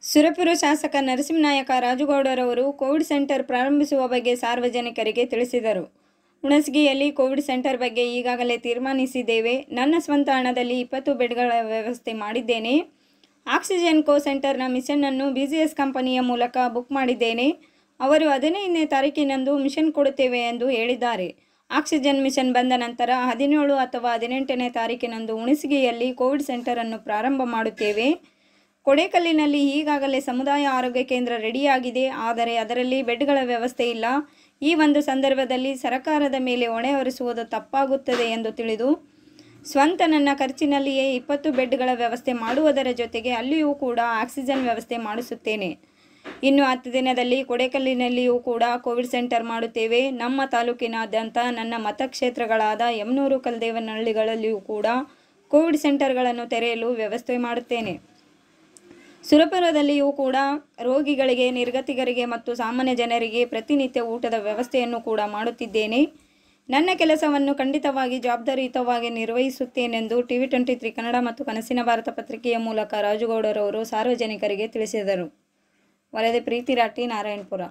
ಸುರಪುರ ಶಾಸಕ Narasimhanayaka ರಾಜುಗೌಡರವರು Covid centre ಪ್ರಾರಂಭಿಸುವ ಬಗ್ಗೆ ಸಾರ್ವಜನಿಕರಿಗೆ ತಿಳಿಸಿದರು ಹುಣಸಗಿಯಲ್ಲಿ ಕೋವಿಡ್ ಸೆಂಟರ್ ಬಗ್ಗೆ ಈಗಾಗಲೇ ತೀರ್ಮಾನಿಸಿದ್ದೇವೆ ನನ್ನ ಸ್ವಂತ ಹಣದಲ್ಲಿ ಇಪ್ಪತ್ತು ಬೆಡ್ಗಳ ವ್ಯವಸ್ಥೆ ಮಾಡಿದ್ದೇನೆ ಆಕ್ಸಿಜನ್ ಕೋ ಸೆಂಟರ್ನ ಮಿಷನ್ನನ್ನು ಬಿ ಜಿ ಎಸ್ ಕಂಪನಿಯ ಮೂಲಕ ಬುಕ್ ಮಾಡಿದ್ದೇನೆ ಅವರು ಹದಿನೈದನೇ ತಾರೀಕಿನಂದು ಮಿಷನ್ ಕೊಡುತ್ತೇವೆ ಎಂದು ಹೇಳಿದ್ದಾರೆ ಆಕ್ಸಿಜನ್ ಮಿಷನ್ ಬಂದ ನಂತರ ಹದಿನೇಳು ಅಥವಾ ಹದಿನೆಂಟನೇ ತಾರೀಕಿನಂದು ಹುಣಸಗಿಯಲ್ಲಿ ಕೋವಿಡ್ ಸೆಂಟರನ್ನು ಪ್ರಾರಂಭ ಮಾಡುತ್ತೇವೆ ಕೊಡೇಕಲ್ಲಿನಲ್ಲಿ ಈಗಾಗಲೇ ಸಮುದಾಯ ಆರೋಗ್ಯ ಕೇಂದ್ರ ರೆಡಿಯಾಗಿದೆ ಆದರೆ ಅದರಲ್ಲಿ ಬೆಡ್ಗಳ ವ್ಯವಸ್ಥೆ ಇಲ್ಲ ಈ ಒಂದು ಸಂದರ್ಭದಲ್ಲಿ ಸರಕಾರದ ಮೇಲೆ ಹೊಣೆ ಹೊರಿಸುವುದು ತಪ್ಪಾಗುತ್ತದೆ ಎಂದು ತಿಳಿದು ಸ್ವಂತ ನನ್ನ ಖರ್ಚಿನಲ್ಲಿಯೇ ಇಪ್ಪತ್ತು ಬೆಡ್ಗಳ ವ್ಯವಸ್ಥೆ ಮಾಡುವುದರ ಜೊತೆಗೆ ಅಲ್ಲಿಯೂ ಕೂಡ ಆಕ್ಸಿಜನ್ ವ್ಯವಸ್ಥೆ ಮಾಡಿಸುತ್ತೇನೆ ಇನ್ನು ಹತ್ತು ದಿನದಲ್ಲಿ ಕೊಡೇಕಲ್ಲಿನಲ್ಲಿಯೂ ಕೂಡ ಕೋವಿಡ್ ಸೆಂಟರ್ ಮಾಡುತ್ತೇವೆ ನಮ್ಮ ತಾಲೂಕಿನಾದ್ಯಂತ ನನ್ನ ಮತಕ್ಷೇತ್ರಗಳಾದ ಯಮನೂರು ಕಲ್ದೇವನಹಳ್ಳಿಗಳಲ್ಲಿಯೂ ಕೂಡ ಕೋವಿಡ್ ಸೆಂಟರ್ಗಳನ್ನು ತೆರೆಯಲು ವ್ಯವಸ್ಥೆ ಮಾಡುತ್ತೇನೆ ಸುರಪುರದಲ್ಲಿಯೂ ಕೂಡ ರೋಗಿಗಳಿಗೆ ನಿರ್ಗತಿಕರಿಗೆ ಮತ್ತು ಸಾಮಾನ್ಯ ಜನರಿಗೆ ಪ್ರತಿನಿತ್ಯ ಊಟದ ವ್ಯವಸ್ಥೆಯನ್ನು ಕೂಡ ಮಾಡುತ್ತಿದ್ದೇನೆ ನನ್ನ ಕೆಲಸವನ್ನು ಖಂಡಿತವಾಗಿ ಜವಾಬ್ದಾರಿಯುತವಾಗಿ ನಿರ್ವಹಿಸುತ್ತೇನೆಂದು ಟಿವಿ ಟ್ವೆಂಟಿ ತ್ರೀ ಕನ್ನಡ ಮತ್ತು ಕನಸಿನ ಭಾರತ ಪತ್ರಿಕೆಯ ಮೂಲಕ ರಾಜುಗೌಡರವರು ಸಾರ್ವಜನಿಕರಿಗೆ ತಿಳಿಸಿದರು ವರದಿ ಪ್ರೀತಿ ರಾಟಿ ನಾರಾಯಣಪುರ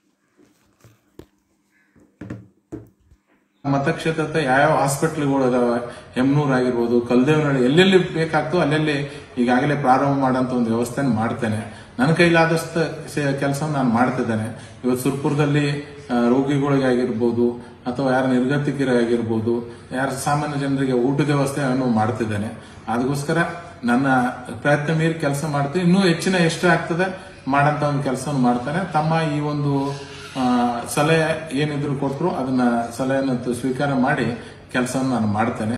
ಮತಕ್ಷೇತ್ರದ ಯಾವ್ಯಾವ ಹಾಸ್ಪಿಟ್ಲ್ಗಳು ಅದಾವೆ ಹೆಮ್ನೂರ್ ಆಗಿರ್ಬೋದು ಕಲ್ದೇವನಹಳ್ಳಿ ಎಲ್ಲೆಲ್ಲಿ ಬೇಕಾಗ್ತೋ ಅಲ್ಲೆಲ್ಲಿ ಈಗಾಗಲೇ ಪ್ರಾರಂಭ ಮಾಡೋಂಥ ಒಂದು ವ್ಯವಸ್ಥೆ ಮಾಡ್ತೇನೆ ನನ್ನ ಕೈಲಾದಷ್ಟು ಕೆಲಸ ನಾನು ಮಾಡ್ತಿದ್ದೇನೆ ಇವತ್ತು ಸುರ್ಪುರದಲ್ಲಿ ಆ, ರೋಗಿಗಳಿಗಾಗಿರ್ಬೋದು ಅಥವಾ ಯಾರ ನಿರ್ಗತಿಕರಾಗಿರ್ಬೋದು ಯಾರ ಸಾಮಾನ್ಯ ಜನರಿಗೆ ಊಟದ ವ್ಯವಸ್ಥೆಯನ್ನು ಮಾಡ್ತಿದ್ದೇನೆ ಅದಕ್ಕೋಸ್ಕರ ನನ್ನ ಪ್ರಯತ್ನ ಮೀರಿ ಕೆಲಸ ಮಾಡ್ತೀನಿ ಇನ್ನೂ ಹೆಚ್ಚಿನ ಎಷ್ಟು ಆಗ್ತದೆ ಮಾಡಂತ ಒಂದು ಕೆಲಸವನ್ನು ಮಾಡ್ತಾನೆ ತಮ್ಮ ಈ ಒಂದು ಆ, ಸಲಹೆ ಏನಿದ್ರು ಕೊಟ್ಟರು ಅದನ್ನ ಸಲಹೆಯನ್ನು ಸ್ವೀಕಾರ ಮಾಡಿ ಕೆಲಸವನ್ನು ನಾನು ಮಾಡ್ತೇನೆ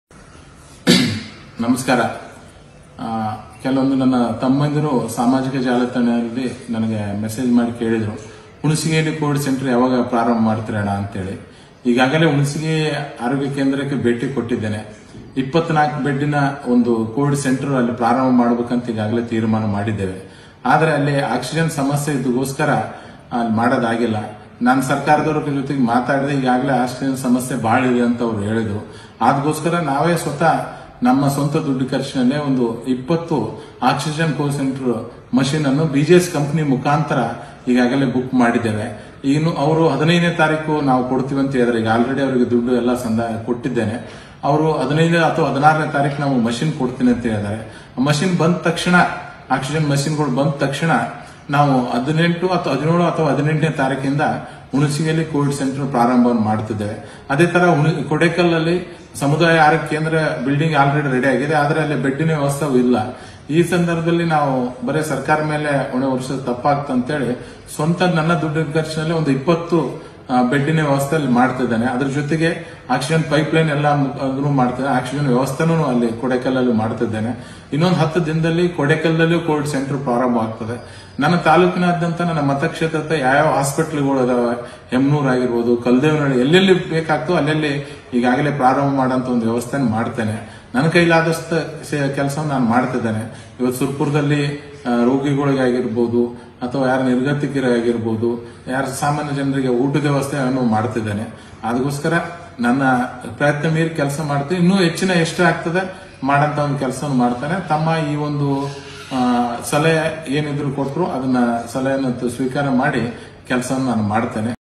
ನಮಸ್ಕಾರ ಆ, ಕೆಲವೊಂದು ನನ್ನ ತಮ್ಮಂದಿರು ಸಾಮಾಜಿಕ ಜಾಲತಾಣದಲ್ಲಿ ನನಗೆ ಮೆಸೇಜ್ ಮಾಡಿ ಕೇಳಿದ್ರು ಹುಣಸಿಗೆಯಲ್ಲಿ ಕೋವಿಡ್ ಸೆಂಟರ್ ಯಾವಾಗ ಪ್ರಾರಂಭ ಮಾಡ್ತೀರಣ್ಣ ಅಂತೇಳಿ ಈಗಾಗಲೇ ಹುಣಸಿಗೆ ಆರೋಗ್ಯ ಕೇಂದ್ರಕ್ಕೆ ಭೇಟಿ ಕೊಟ್ಟಿದ್ದೇನೆ ಇಪ್ಪತ್ನಾಲ್ಕು ಬೆಡ್ಡಿನ ಒಂದು ಕೋವಿಡ್ ಸೆಂಟರ್ ಅಲ್ಲಿ ಪ್ರಾರಂಭ ಮಾಡಬೇಕಂತ ಈಗಾಗಲೇ ತೀರ್ಮಾನ ಮಾಡಿದ್ದೇವೆ ಆದರೆ ಅಲ್ಲಿ ಆಕ್ಸಿಜನ್ ಸಮಸ್ಯೆ ಇದ್ದಗೋಸ್ಕರ ಅಲ್ಲಿ ಮಾಡೋದಾಗಿಲ್ಲ ನಾನು ಸರ್ಕಾರದವ್ರ ಜೊತೆಗೆ ಮಾತಾಡಿದೆ ಈಗಾಗಲೇ ಆಕ್ಸಿಜನ್ ಸಮಸ್ಯೆ ಬಹಳ ಇದೆ ಅಂತ ಅವ್ರು ಹೇಳಿದ್ರು ಅದಕ್ಕೋಸ್ಕರ ನಾವೇ ಸ್ವತಃ ನಮ್ಮ ಸ್ವಂತ ದುಡ್ಡು ಖರ್ಚಿನಲ್ಲೇ ಒಂದು ಇಪ್ಪತ್ತು ಆಕ್ಸಿಜನ್ ಕೋ ಸೆಂಟರ್ ಮಷೀನ್ ಅನ್ನು ಬಿಜೆಎಸ್ ಕಂಪನಿ ಮುಖಾಂತರ ಈಗಾಗಲೇ ಬುಕ್ ಮಾಡಿದ್ದೇವೆ ಇನ್ನು ಅವರು ಹದಿನೈದನೇ ತಾರೀಕು ನಾವು ಕೊಡ್ತೀವಿ ಅಂತ ಹೇಳಿದ್ರೆ ಈಗ ಆಲ್ರೆಡಿ ಅವರಿಗೆ ದುಡ್ಡು ಎಲ್ಲ ಸಂದ ಕೊಟ್ಟಿದ್ದೇನೆ ಅವರು ಹದಿನೈದು ಅಥವಾ ಹದಿನಾರನೇ ತಾರೀಕು ನಾವು ಮಷಿನ್ ಕೊಡ್ತೀನಿ ಅಂತ ಹೇಳಿದ್ದಾರೆ ಮಷಿನ್ ಬಂದ ತಕ್ಷಣ ಆಕ್ಸಿಜನ್ ಮಷಿನ್ಗಳು ಬಂದ ತಕ್ಷಣ ನಾವು ಹದಿನೆಂಟು ಅಥವಾ ಹದಿನೇಳು ಅಥವಾ ಹದಿನೆಂಟನೇ ತಾರೀಕಿಂದ ಹುಣಸಿಗೆಯಲ್ಲಿ ಕೋವಿಡ್ ಸೆಂಟರ್ ಪ್ರಾರಂಭವನ್ನು ಮಾಡ್ತಿದ್ದೇವೆ ಅದೇ ತರ ಹುಣ- ಕೊಡೇಕಲ್ಲಲ್ಲಿ ಸಮುದಾಯ ಆರೋಗ್ಯ ಕೇಂದ್ರ ಬಿಲ್ಡಿಂಗ್ ಆಲ್ರೆಡಿ ರೆಡಿ ಆಗಿದೆ ಆದರೆ ಅಲ್ಲಿ ಬೆಡ್ಡಿನ ವ್ಯವಸ್ಥೆ ಇಲ್ಲ ಈ ಸಂದರ್ಭದಲ್ಲಿ ನಾವು ಬರೀ ಸರ್ಕಾರ ಮೇಲೆ ಹೊಣೆ ಹೊರಿಸೋದು ತಪ್ಪಾಗ್ತಂತೇಳಿ ಸ್ವಂತ ನನ್ನ ದುಡ್ಡಿನ ಖರ್ಚಿನಲ್ಲಿ ಒಂದು ಇಪ್ಪತ್ತು ಆ, ಬೆಡ್ಡಿನ ವ್ಯವಸ್ಥೆ ಅಲ್ಲಿ ಮಾಡ್ತಿದ್ದಾನೆ ಅದ್ರ ಜೊತೆಗೆ ಆಕ್ಸಿಜನ್ ಪೈಪ್ ಲೈನ್ ಎಲ್ಲ ಮು- ಅದನ್ನು ಮಾಡ್ತಿದ್ದೇನೆ ಆಕ್ಸಿಜನ್ ವ್ಯವಸ್ಥೆನೂ ಅಲ್ಲಿ ಕೊಡೆಕಲ್ಲಲ್ಲಿ ಮಾಡ್ತಿದ್ದೇನೆ ಇನ್ನೊಂದು ಹತ್ತು ದಿನದಲ್ಲಿ ಕೊಡೆಕಲ್ಲಲ್ಲೂ ಕೋವಿಡ್ ಸೆಂಟರ್ ಪ್ರಾರಂಭ ಆಗ್ತದೆ ನನ್ನ ತಾಲೂಕಿನಾದ್ಯಂತ ನನ್ನ ಮತಕ್ಷೇತ್ರದ ಯಾವ್ಯಾವ ಹಾಸ್ಪಿಟ್ಲ್ಗಳು ಅದಾವೆ ಹೆಮ್ನೂರ್ ಆಗಿರ್ಬೋದು ಕಲ್ದೇವನಹಳ್ಳಿ ಎಲ್ಲೆಲ್ಲಿ ಬೇಕಾಗ್ತೋ ಅಲ್ಲೆಲ್ಲಿ ಈಗಾಗಲೇ ಪ್ರಾರಂಭ ಮಾಡೋಂಥ ಒಂದು ವ್ಯವಸ್ಥೆ ಮಾಡ್ತೇನೆ ನನ್ನ ಕೈಲಾದಷ್ಟು ಕೆಲಸವನ್ನು ನಾನು ಮಾಡ್ತಿದ್ದೇನೆ ಇವತ್ತು ಸುರ್ಪುರದಲ್ಲಿ ಆ, ರೋಗಿಗಳಿಗಾಗಿರ್ಬೋದು ಅಥವಾ ಯಾರ ನಿರ್ಗತಿಕರಾಗಿರ್ಬೋದು ಯಾರ ಸಾಮಾನ್ಯ ಜನರಿಗೆ ಊಟದ ವ್ಯವಸ್ಥೆಯನ್ನು ಮಾಡ್ತಿದ್ದೇನೆ ಅದಕ್ಕೋಸ್ಕರ ನನ್ನ ಪ್ರಯತ್ನ ಮೀರಿ ಕೆಲಸ ಮಾಡ್ತೀನಿ ಇನ್ನೂ ಹೆಚ್ಚಿನ ಎಷ್ಟು ಆಗ್ತದೆ ಮಾಡಂತ ಒಂದು ಕೆಲಸವನ್ನು ಮಾಡ್ತಾನೆ ತಮ್ಮ ಈ ಒಂದು ಆ, ಸಲಹೆ ಏನಿದ್ರು ಕೊಟ್ಟರು ಅದನ್ನ ಸಲಹೆಯನ್ನು ಸ್ವೀಕಾರ ಮಾಡಿ ಕೆಲಸವನ್ನು ನಾನು ಮಾಡ್ತೇನೆ